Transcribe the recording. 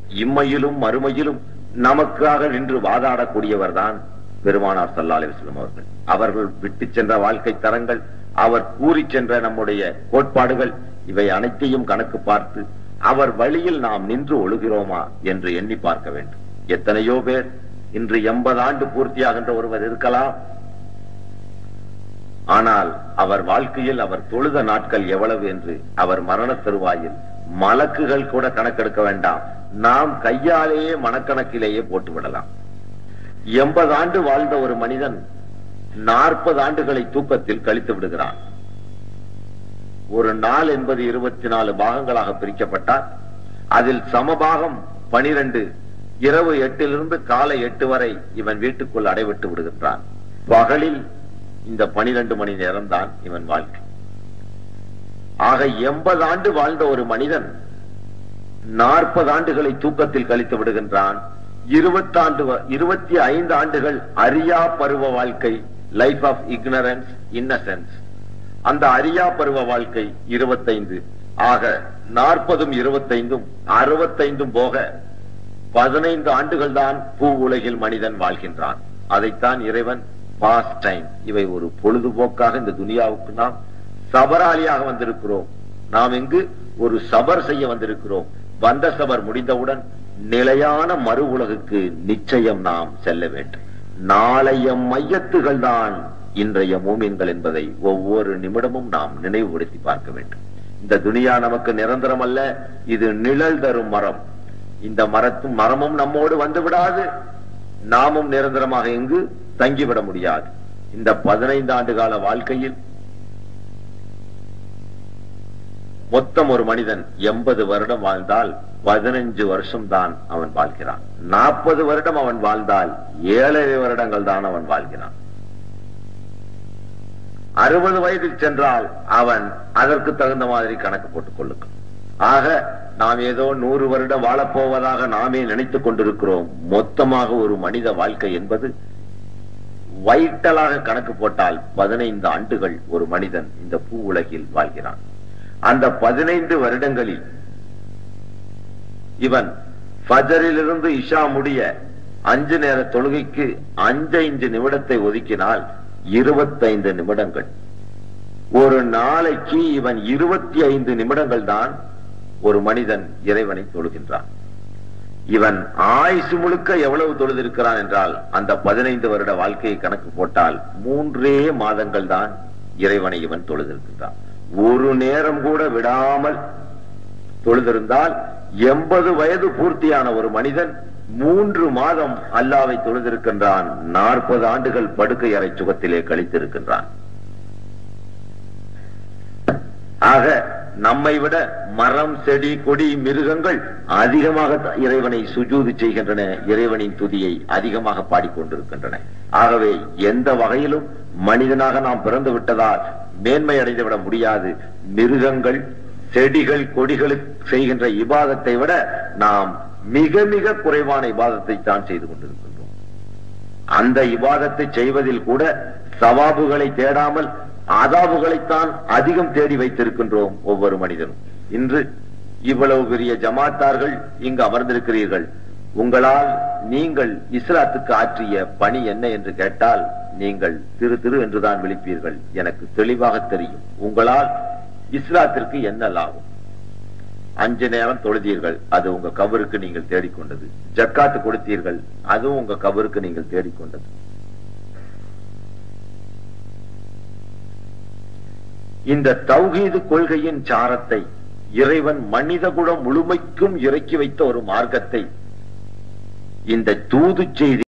இம்மையிலும் மறுமையிலும் நமக்காக நின்று வாதாடக்கூடியவர்தான் பெருமானார் சல்லா அலிவஸ்லம் அவர்கள் அவர்கள் விட்டு சென்ற வாழ்க்கை தரங்கள் அவர் கூறி சென்ற நம்முடைய கோட்பாடுகள் இவை அனைத்தையும் கணக்கு பார்த்து அவர் வழியில் நாம் நின்று ஒழுகிறோமா என்று எண்ணி பார்க்க வேண்டும் எத்தனையோ பேர் இன்று எண்பது ஆண்டு பூர்த்தியாகின்ற ஒருவர் இருக்கலாம் ஆனால் அவர் வாழ்க்கையில் அவர் தொழுத நாட்கள் எவ்வளவு என்று அவர் மரண தருவாயில் மலக்குகள் கூட கணக்கெடுக்க வேண்டாம் நாம் கையாலேயே மனக்கணக்கிலேயே போட்டு விடலாம் எண்பது ஆண்டு வாழ்ந்த ஒரு மனிதன் நாற்பது ஆண்டுகளை தூக்கத்தில் கழித்து விடுகிறான் ஒரு நாள் என்பது இருபத்தி நாலு பாகங்களாக பிரிக்கப்பட்டால் அதில் சமபாகம் பனிரெண்டு இரவு எட்டிலிருந்து காலை எட்டு வரை இவன் வீட்டுக்குள் அடைவிட்டு விடுகின்றான் பகலில் இந்த பனிரெண்டு மணி நேரம் தான் இவன் வாழ்க்கை ஆக எண்பது ஆண்டு வாழ்ந்த ஒரு மனிதன் நாற்பது ஆண்டுகளை தூக்கத்தில் கழித்து விடுகின்றான் இருபத்தாண்டு இருபத்தி ஐந்து ஆண்டுகள் அரியா பருவ வாழ்க்கை லைஃப் ஆஃப் இக்னரன்ஸ் இன்னசென்ஸ் அந்த அரியா பருவ வாழ்க்கை இருபத்தைந்து ஆக நாற்பதும் இருபத்தைந்தும் அறுபத்தைந்தும் போக பதினைந்து ஆண்டுகள் தான் பூ உலகில் மனிதன் வாழ்கின்றான் அதைத்தான் இறைவன் பாஸ் டைம் இவை ஒரு பொழுதுபோக்காக இந்த துனியாவுக்கு நாம் சபராளியாக வந்திருக்கிறோம் நாம் இங்கு ஒரு சபர் செய்ய வந்திருக்கிறோம் வந்த சபர் முடிந்தவுடன் நிலையான மறு உலகுக்கு நிச்சயம் நாம் செல்ல வேண்டும் நாளைய மையத்துகள் தான் இன்றைய மூமின்கள் என்பதை ஒவ்வொரு நிமிடமும் நாம் நினைவுபடுத்தி பார்க்க வேண்டும் இந்த துனியா நமக்கு நிரந்தரம் அல்ல இது நிழல் தரும் மரம் இந்த மரத்தும் மரமும் நம்மோடு வந்து விடாது நாமும் நிரந்தரமாக இங்கு தங்கிவிட முடியாது இந்த பதினைந்து ஆண்டு கால வாழ்க்கையில் மொத்தம் ஒரு மனிதன் எண்பது வருடம் வாழ்ந்தால் பதினஞ்சு வருஷம் தான் அவன் வாழ்கிறான் நாற்பது வருடம் அவன் வாழ்ந்தால் ஏழரை வருடங்கள் தான் அவன் வாழ்கிறான் அறுபது வயதில் சென்றால் அவன் அதற்கு தகுந்த மாதிரி கணக்கு போட்டுக் கொள்ளுங்கள் ஆக நாம் ஏதோ நூறு வருடம் வாழப்போவதாக நாமே நினைத்துக் கொண்டிருக்கிறோம் மொத்தமாக ஒரு மனித வாழ்க்கை என்பது வைட்டலாக கணக்கு போட்டால் பதினைந்து ஆண்டுகள் ஒரு மனிதன் இந்த பூ உலகில் வாழ்கிறான் அந்த பதினைந்து வருடங்களில் இவன் ஃபஜரிலிருந்து இஷா முடிய அஞ்சு நேர தொழுகைக்கு அஞ்சைந்து நிமிடத்தை ஒதுக்கினால் இருபத்தைந்து நிமிடங்கள் ஒரு நாளைக்கு இவன் இருபத்தி ஐந்து நிமிடங்கள் தான் ஒரு மனிதன் இறைவனை தொழுகின்றான் இவன் ஆயுசு முழுக்க எவ்வளவு தொழுதிருக்கிறான் என்றால் அந்த பதினைந்து வருட வாழ்க்கையை கணக்கு போட்டால் மூன்றே மாதங்கள் தான் இறைவனை இவன் தொழுதிருக்கின்றான் ஒரு நேரம் கூட விடாமல் தொழுதிருந்தால் எண்பது வயது பூர்த்தியான ஒரு மனிதன் மூன்று மாதம் அல்லாவை தொழுதிருக்கின்றான் நாற்பது ஆண்டுகள் படுக்கை அறை சுகத்திலே கழித்திருக்கின்றான் ஆக நம்மை விட மரம் செடி கொடி மிருகங்கள் அதிகமாக இறைவனை சுஜூது செய்கின்றன இறைவனின் துதியை அதிகமாக பாடிக்கொண்டிருக்கின்றன ஆகவே எந்த வகையிலும் மனிதனாக நாம் பிறந்து விட்டதால் மேன்மை அடைந்து விட முடியாது மிருகங்கள் செடிகள் கொடிகளுக்கு செய்கின்ற இபாதத்தை விட நாம் மிக மிக குறைவான இபாதத்தை தான் செய்து கொண்டிருக்கின்றோம் அந்த இபாதத்தை செய்வதில் கூட சவாபுகளை தேடாமல் ஆதாபுகளைத்தான் அதிகம் தேடி வைத்திருக்கின்றோம் ஒவ்வொரு மனிதனும் இன்று இவ்வளவு பெரிய ஜமாத்தார்கள் இங்கு அமர்ந்திருக்கிறீர்கள் உங்களால் நீங்கள் இஸ்லாத்துக்கு ஆற்றிய பணி என்ன என்று கேட்டால் நீங்கள் திரு திரு என்றுதான் விழிப்பீர்கள் எனக்கு தெளிவாக தெரியும் உங்களால் இஸ்லாத்திற்கு என்ன லாபம் அஞ்சு நேரம் தொழுதீர்கள் அது உங்க கபருக்கு நீங்கள் தேடிக்கொண்டது ஜக்காத்து கொடுத்தீர்கள் அதுவும் உங்க கபருக்கு நீங்கள் தேடிக்கொண்டது இந்த தௌஹீது கொள்கையின் சாரத்தை இறைவன் மனிதகுலம் முழுமைக்கும் இறக்கி வைத்த ஒரு மார்க்கத்தை இந்த தூது செய்தி